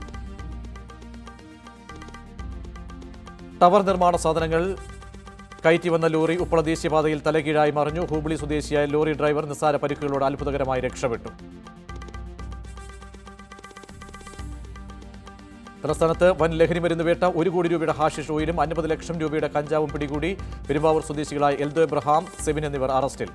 ടവർ നിർമ്മാണ സാധനങ്ങൾ കയറ്റി വന്ന ലോറി ഉപ്പള ദേശീയപാതയിൽ തലകീഴായി മറിഞ്ഞു ഹൂബ്ലി സ്വദേശിയായ ലോറി ഡ്രൈവർ നിസ്സാര പരിക്കുകളോട് അത്ഭുതകരമായി രക്ഷപ്പെട്ടു തലസ്ഥാനത്ത് വൻ ലഹരി മരുന്ന് വേട്ട ഒരു കോടി രൂപയുടെ ഹാഷിഷ് ഓയിലും അൻപത് ലക്ഷം രൂപയുടെ കഞ്ചാവും പിടികൂടി പെരുമ്പാവൂർ സ്വദേശികളായ എൽദോ എബ്രഹാം സെബിൻ എന്നിവർ അറസ്റ്റിൽ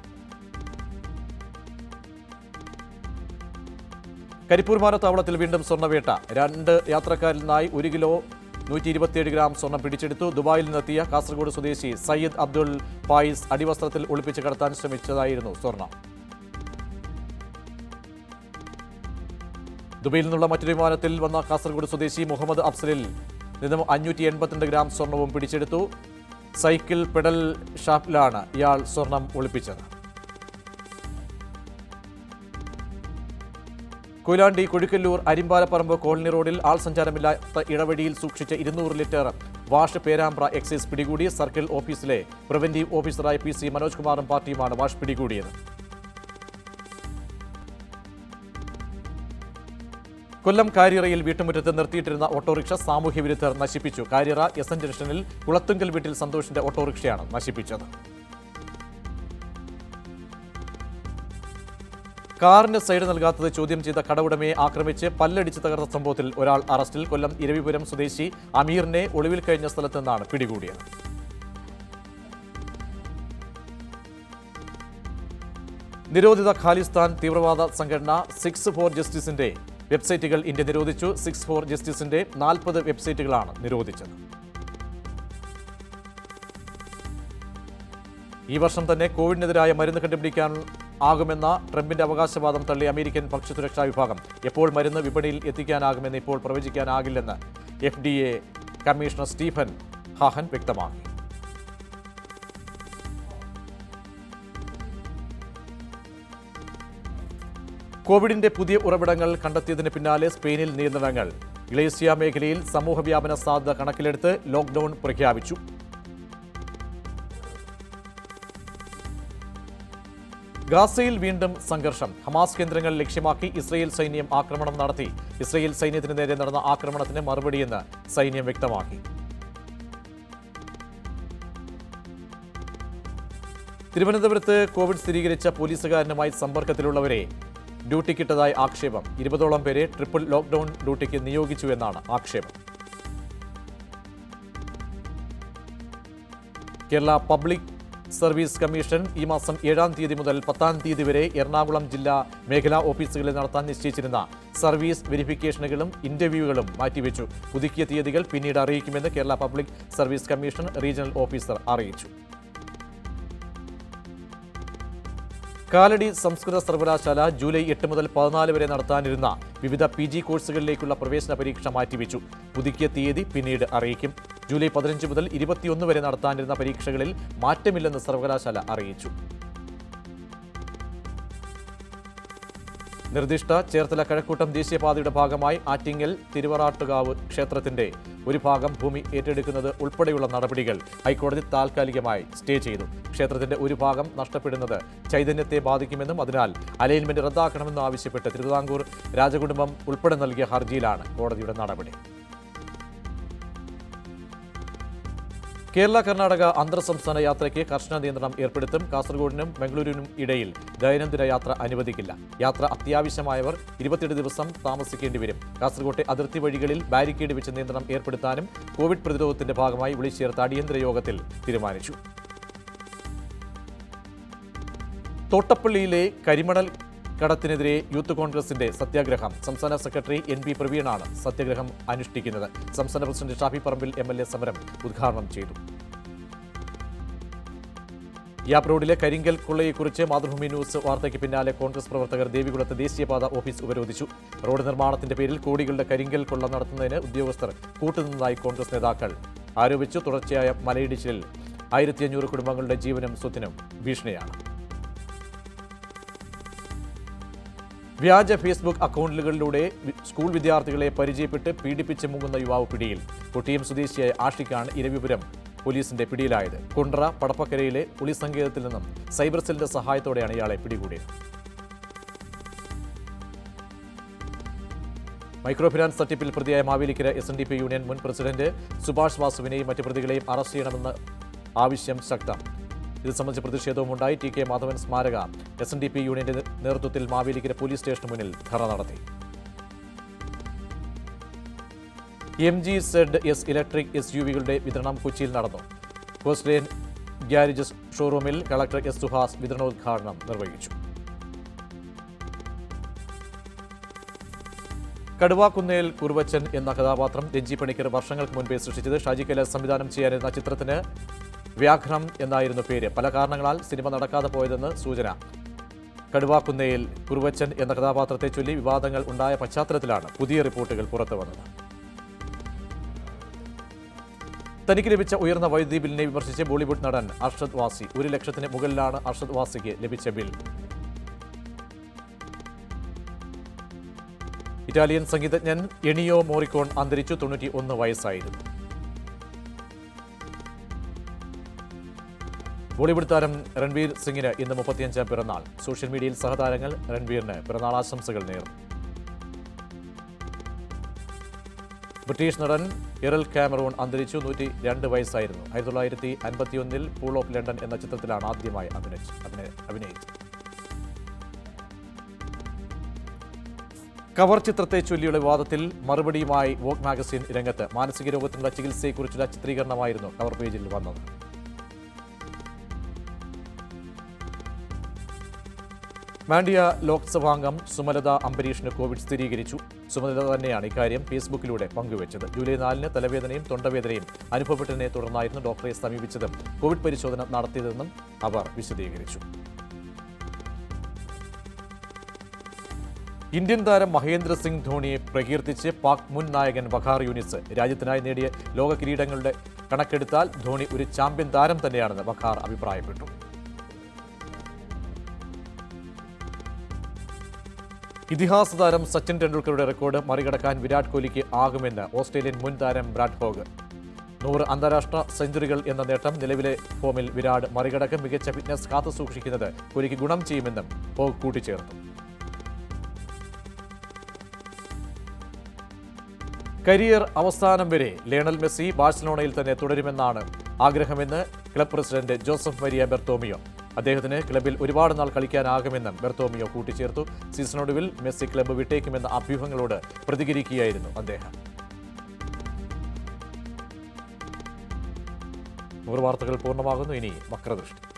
കരിപ്പൂർ വിമാനത്താവളത്തിൽ വീണ്ടും സ്വർണ്ണവേട്ട രണ്ട് യാത്രക്കാരിൽ നിന്നായി ഒരു കിലോ നൂറ്റി ഇരുപത്തിയേഴ് ഗ്രാം സ്വർണം പിടിച്ചെടുത്തു ദുബായിൽ നിന്നെത്തിയ കാസർഗോഡ് സ്വദേശി സയ്യിദ് അബ്ദുൾ ഫായിസ് അടിവസ്ത്രത്തിൽ ഒളിപ്പിച്ച് കടത്താൻ ശ്രമിച്ചതായിരുന്നു സ്വർണം ദുബൈയിൽ നിന്നുള്ള മറ്റൊരു വിമാനത്തിൽ വന്ന കാസർഗോഡ് സ്വദേശി മുഹമ്മദ് അഫ്സലിൽ നിന്നും അഞ്ഞൂറ്റി എൺപത്തിരണ്ട് ഗ്രാം സ്വർണവും പിടിച്ചെടുത്തു സൈക്കിൾ പെഡൽ ഷാപ്പിലാണ് ഇയാൾ സ്വർണം ഒളിപ്പിച്ചത് കൊയിലാണ്ടി കൊഴുക്കല്ലൂർ അരിമ്പാലപ്പറമ്പ് കോളനി റോഡിൽ ആൾ സഞ്ചാരമില്ലാത്ത ഇടവഴിയിൽ സൂക്ഷിച്ച ഇരുന്നൂറ് ലിറ്റർ വാഷ് പേരാമ്പ്ര എക്സൈസ് പിടികൂടി സർക്കിൾ ഓഫീസിലെ പ്രിവന്റീവ് ഓഫീസറായ പി സി മനോജ് കുമാറും പാർട്ടിയുമാണ് വാഷ് പിടികൂടിയത് കൊല്ലം കാരിയറയിൽ വീട്ടുമുറ്റത്ത് നിർത്തിയിട്ടിരുന്ന ഓട്ടോറിക്ഷ സാമൂഹ്യ വിരുദ്ധർ നശിപ്പിച്ചു കാരിയറ എസ് എൻ ജംഗ്ഷനിൽ കുളത്തുങ്കൽ വീട്ടിൽ സന്തോഷിന്റെ ഓട്ടോറിക്ഷയാണ് നശിപ്പിച്ചത് കാറിന് സൈഡ് നൽകാത്തത് ചോദ്യം ചെയ്ത കടവുടമയെ ആക്രമിച്ച് പല്ലടിച്ച് തകർത്ത സംഭവത്തിൽ ഒരാൾ അറസ്റ്റിൽ കൊല്ലം ഇരവിപുരം സ്വദേശി അമീറിനെ ഒളിവിൽ കഴിഞ്ഞ സ്ഥലത്ത് നിന്നാണ് പിടികൂടിയത് നിരോധിത ഖാലിസ്ഥാൻ തീവ്രവാദ സംഘടന സിക്സ് ഫോർ ജസ്റ്റിസിന്റെ വെബ്സൈറ്റുകൾ ഇന്ത്യ നിരോധിച്ചു സിക്സ് ഫോർ ജസ്റ്റിസിന്റെ നാൽപ്പത് വെബ്സൈറ്റുകളാണ് നിരോധിച്ചത് ഈ വർഷം തന്നെ കോവിഡിനെതിരായ മരുന്ന് കണ്ടുപിടിക്കാൻ ആകുമെന്ന ട്രംപിന്റെ അവകാശവാദം തള്ളി അമേരിക്കൻ ഭക്ഷ്യസുരക്ഷാ വിഭാഗം എപ്പോൾ മരുന്ന് വിപണിയിൽ എത്തിക്കാനാകുമെന്ന് ഇപ്പോൾ പ്രവചിക്കാനാകില്ലെന്ന് F D A commissioner Stephen Hahn വ്യക്തമാക്കി കോവിഡിന്റെ പുതിയ ഉറവിടങ്ങൾ കണ്ടെത്തിയതിന് പിന്നാലെ സ്പെയിനിൽ നിയന്ത്രണങ്ങൾ ഇളേഷ്യ മേഖലയിൽ സമൂഹവ്യാപന സാധ്യത കണക്കിലെടുത്ത് ലോക്ക്ഡൌൺ പ്രഖ്യാപിച്ചു ഗാസയിൽ വീണ്ടും സംഘർഷം ഹമാസ് കേന്ദ്രങ്ങൾ ലക്ഷ്യമാക്കി ഇസ്രയേൽ സൈന്യം ആക്രമണം നടത്തി ഇസ്രയേൽ സൈന്യത്തിന് നേരെ നടന്ന ആക്രമണത്തിന് മറുപടിയെന്ന് സൈന്യം വ്യക്തമാക്കി തിരുവനന്തപുരത്ത് കോവിഡ് സ്ഥിരീകരിച്ച പോലീസുകാരനുമായി സമ്പർക്കത്തിലുള്ളവരെ ഡ്യൂട്ടിക്കിട്ടതായി ആക്ഷേപം ഇരുപതോളം പേരെ ട്രിപ്പിൾ ലോക്ക്ഡൌൺ ഡ്യൂട്ടിക്ക് നിയോഗിച്ചു എന്നാണ് ആക്ഷേപം കേരള പബ്ലിക് സർവീസ് കമ്മീഷൻ ഈ മാസം ഏഴാം തീയതി മുതൽ പത്താം തീയതി വരെ എറണാകുളം ജില്ലാ മേഖലാ ഓഫീസുകളിൽ നടത്താൻ നിശ്ചയിച്ചിരുന്ന സർവീസ് വെരിഫിക്കേഷനുകളും ഇന്റർവ്യൂകളും മാറ്റിവെച്ചു പുതുക്കിയ തീയതികൾ പിന്നീട് അറിയിക്കുമെന്ന് Kerala public service commission regional officer അറിയിച്ചു കാലടി സംസ്കൃത സർവകലാശാല ജൂലൈ എട്ട് മുതൽ പതിനാല് വരെ നടത്താനിരുന്ന വിവിധ പി ജി കോഴ്സുകളിലേക്കുള്ള പ്രവേശന പരീക്ഷ മാറ്റിവെച്ചു പുതുക്കിയ തീയതി പിന്നീട് അറിയിക്കും ജൂലൈ പതിനഞ്ച് മുതൽ ഇരുപത്തിയൊന്ന് വരെ നടത്താനിരുന്ന പരീക്ഷകളിൽ മാറ്റമില്ലെന്ന് സർവകലാശാല അറിയിച്ചു നിർദ്ദിഷ്ട ചേർത്തല കഴക്കൂട്ടം ദേശീയപാതയുടെ ഭാഗമായി ആറ്റിങ്ങൽ തിരുവറാട്ടുകാവ് ക്ഷേത്രത്തിന്റെ ഒരു ഭാഗം ഭൂമി ഏറ്റെടുക്കുന്നത് ഉൾപ്പെടെയുള്ള നടപടികൾ ഹൈക്കോടതി താൽക്കാലികമായി സ്റ്റേ ചെയ്തു ക്ഷേത്രത്തിന്റെ ഒരു ഭാഗം നഷ്ടപ്പെടുന്നത് ചൈതന്യത്തെ ബാധിക്കുമെന്നും അതിനാൽ അലൈൻമെന്റ് റദ്ദാക്കണമെന്നും ആവശ്യപ്പെട്ട് തിരുവിതാംകൂർ രാജകുടുംബം ഉൾപ്പെടെ നൽകിയ ഹർജിയിലാണ് കോടതിയുടെ നടപടി കേരള കർണാടക അന്തർ സംസ്ഥാന യാത്രയ്ക്ക് കർശന നിയന്ത്രണം ഏർപ്പെടുത്തും കാസർഗോഡിനും ബംഗളൂരുവിനും ഇടയിൽ ദൈനംദിന യാത്ര അനുവദിക്കില്ല യാത്ര അത്യാവശ്യമായവർ ഇരുപത്തിയെട്ട് ദിവസം താമസിക്കേണ്ടി വരും കാസർഗോട്ടെ അതിർത്തി വഴികളിൽ ബാരിക്കേഡ് വെച്ച് നിയന്ത്രണം ഏർപ്പെടുത്താനും കോവിഡ് പ്രതിരോധത്തിന്റെ ഭാഗമായി വിളിച്ചു ചേർത്ത അടിയന്തര യോഗത്തിൽ തീരുമാനിച്ചു തോട്ടപ്പള്ളിയിലെ കരിമണൽ കടത്തിനെതിരെ യൂത്ത് കോൺഗ്രസിന്റെ സത്യാഗ്രഹം സംസ്ഥാന സെക്രട്ടറി എൻ പി പ്രവീണാണ് സത്യാഗ്രഹം അനുഷ്ഠിക്കുന്നത് സംസ്ഥാന president Shafi Parambil M L A സമരം ഉദ്ഘാടനം ചെയ്തു യാപ് റോഡിലെ കരിങ്കൽ കൊള്ളയെക്കുറിച്ച് മാതൃഭൂമി ന്യൂസ് വാർത്തയ്ക്ക് പിന്നാലെ കോൺഗ്രസ് പ്രവർത്തകർ ദേവികുളത്ത് ദേശീയപാത ഓഫീസ് ഉപരോധിച്ചു റോഡ് നിർമ്മാണത്തിന്റെ പേരിൽ കോടികളുടെ കരിങ്കൽ കൊള്ള നടത്തുന്നതിന് ഉദ്യോഗസ്ഥർ കൂട്ടുനിന്നതായി കോൺഗ്രസ് നേതാക്കൾ ആരോപിച്ചു തുടർച്ചയായ മലയിടിച്ചിലിൽ ആയിരത്തി അഞ്ഞൂറ് കുടുംബങ്ങളുടെ ജീവനും സ്വത്തിനും ഭീഷണിയാണ് വ്യാജ ഫേസ്ബുക്ക് അക്കൗണ്ടുകളിലൂടെ വി- സ്കൂൾ വിദ്യാർത്ഥികളെ പരിചയപ്പെട്ട് പീഡിപ്പിച്ച് മുങ്ങുന്ന യുവാവ് പിടിയിൽ കൊട്ടിയം സ്വദേശിയായ ആഷിഖാണ് ഇരവിപുരം പോലീസിന്റെ പിടിയിലായത് കുണ്ട്ര പടപ്പക്കരയിലെ പോലീസ് സങ്കേതത്തിൽ നിന്നും സൈബർ സെല്ലിന്റെ സഹായത്തോടെയാണ് ഇയാളെ പിടികൂടിയത് മൈക്രോ ഫിനാൻസ് തട്ടിപ്പിൽ പ്രതിയായ Mavelikkara S N D P union മുൻ പ്രസിഡന്റ് സുഭാഷ് വാസുവിനെയും മറ്റ് പ്രതികളെയും അറസ്റ്റ് ചെയ്യണമെന്ന് ആവശ്യം ശക്തം ഇത് സംബന്ധിച്ച പ്രതിഷേധവുമുണ്ടായി ടി കെ മാധവൻ സ്മാരക എസ് എൻ ഡി പി യൂണിയന്റെ നേ- നേതൃത്വത്തിൽ മാവേലിക്കര പോലീസ് സ്റ്റേഷന് മുന്നിൽ ധർണ നടത്തി M G Z S electric S U വികളുടെ വിതരണം കൊച്ചിയിൽ നടന്നു കോസ്റ്റ്ലേൻ ഗ്യാരേജസ് ഷോറൂമിൽ കളക്ടർ എസ് സുഹാസ് വിതരണോദ്ഘാടനം നിർവഹിച്ചു കടുവാക്കുന്നേൽ കുറുവച്ചൻ എന്ന കഥാപാത്രം രഞ്ജി പണിക്കർ വർഷങ്ങൾക്ക് മുൻപേ സൃഷ്ടിച്ചത് ഷാജി കൈലാസ് സംവിധാനം ചെയ്യാനിരുന്ന ചിത്രത്തിന് വ്യാഘ്രം എന്നായിരുന്നു പേര് പല കാരണങ്ങളാൽ സിനിമ നടക്കാതെ പോയതെന്ന് സൂചന കടുവാക്കുന്നേൽ കുറുവച്ചൻ എന്ന കഥാപാത്രത്തെ ചൊല്ലി വിവാദങ്ങൾ ഉണ്ടായ പശ്ചാത്തലത്തിലാണ് പുതിയ റിപ്പോർട്ടുകൾ പുറത്തു വന്നത് തനിക്ക് ലഭിച്ച ഉയർന്ന വൈദ്യുതി ബില്ലിനെ വിമർശിച്ച് ബോളിവുഡ് നടൻ അർഷദ് വാസി ഒരു ലക്ഷത്തിന് മുകളിലാണ് അർഷദ് വാസിക്ക് ലഭിച്ച ബിൽ ഇറ്റാലിയൻ സംഗീതജ്ഞൻ എണിയോ മോറിക്കോൺ അന്തരിച്ചു തൊണ്ണൂറ്റി ഒന്ന് വയസ്സായിരുന്നു ബോളിവുഡ് താരം രൺവീർ സിംഗിന് ഇന്ന് മുപ്പത്തിയഞ്ചാം പിറന്നാൾ സോഷ്യൽ മീഡിയയിൽ സഹതാരങ്ങൾ രൺവീറിന് പിറന്നാൾ ആശംസകൾ നേർന്നു ബ്രിട്ടീഷ് നടൻ എറൽ കാമറൂൺ അന്തരിച്ചു നൂറ്റി രണ്ട് വയസ്സായിരുന്നു ആയിരത്തി തൊള്ളായിരത്തി അൻപത്തിയൊന്നിൽ പൂൾ ഓഫ് ലണ്ടൻ എന്ന ചിത്രത്തിലാണ് ആദ്യമായി അഭിനയിച്ച് അഭിനയ- അഭിനയിച്ചത് കവർ ചിത്രത്തെ ചൊല്ലിയുള്ള വിവാദത്തിൽ മറുപടിയുമായി വോക്ക് മാഗസിൻ രംഗത്ത് മാനസിക രോഗത്തിനുള്ള ചികിത്സയെക്കുറിച്ചുള്ള ചിത്രീകരണമായിരുന്നു കവർ പേജിൽ വന്നത് മാണ്ഡ്യ ലോക്സഭാംഗം സുമലത അംബരീഷിന് കോവിഡ് സ്ഥിരീകരിച്ചു സുമലത തന്നെയാണ് ഇക്കാര്യം ഫേസ്ബുക്കിലൂടെ പങ്കുവച്ചത് ജൂലൈ നാലിന് തലവേദനയും തൊണ്ടവേദനയും അനുഭവപ്പെട്ടതിനെ തുടർന്നായിരുന്നു ഡോക്ടറെ സമീപിച്ചതും കോവിഡ് പരിശോധന നടത്തിയതെന്നും അവർ വിശദീകരിച്ചു ഇന്ത്യൻ താരം മഹേന്ദ്ര സിംഗ് ധോണിയെ പ്രകീർത്തിച്ച് പാക് മുൻ നായകൻ വഖാർ യൂനിസ് രാജ്യത്തിനായി നേടിയ ലോക കിരീടങ്ങളുടെ കണക്കെടുത്താൽ ധോണി ഒരു ചാമ്പ്യൻ താരം തന്നെയാണെന്ന് വഖാർ അഭിപ്രായപ്പെട്ടു ഇതിഹാസ താരം സച്ചിൻ ടെണ്ടുൽക്കറുടെ റെക്കോർഡ് മറികടക്കാൻ വിരാട് കോഹ്ലിക്ക് ആകുമെന്ന് ഓസ്ട്രേലിയൻ മുൻ താരം ബ്രാഡ് ഹോഗ് നൂറ് അന്താരാഷ്ട്ര സെഞ്ചുറികൾ എന്ന നേട്ടം നിലവിലെ ഫോമിൽ വിരാട് മറികടക്കും മികച്ച ഫിറ്റ്നസ് കാത്തുസൂക്ഷിക്കുന്നത് കോഹ്ലിക്ക് ഗുണം ചെയ്യുമെന്നും ഹോഗ് കൂട്ടിച്ചേർത്തു കരിയർ അവസാനം വരെ ലേണൽ മെസ്സി ബാഴ്സലോണയിൽ തന്നെ തുടരുമെന്നാണ് ആഗ്രഹമെന്ന് club president Josep Maria Bartomeu അദ്ദേഹത്തിന് ക്ലബിൽ ഒരുപാട് നാൾ കളിക്കാനാകുമെന്നും ബെർത്തോമിയോ കൂട്ടിച്ചേർത്തു സീസണൊടുവിൽ മെസ്സി ക്ലബ്ബ് വിട്ടേക്കുമെന്ന അഭ്യൂഹങ്ങളോട് പ്രതികരിക്കുകയായിരുന്നു അദ്ദേഹം നൂറ് വാർത്തകൾ പൂർണ്ണമാകുന്നു ഇനി വക്രദൃഷ്ടി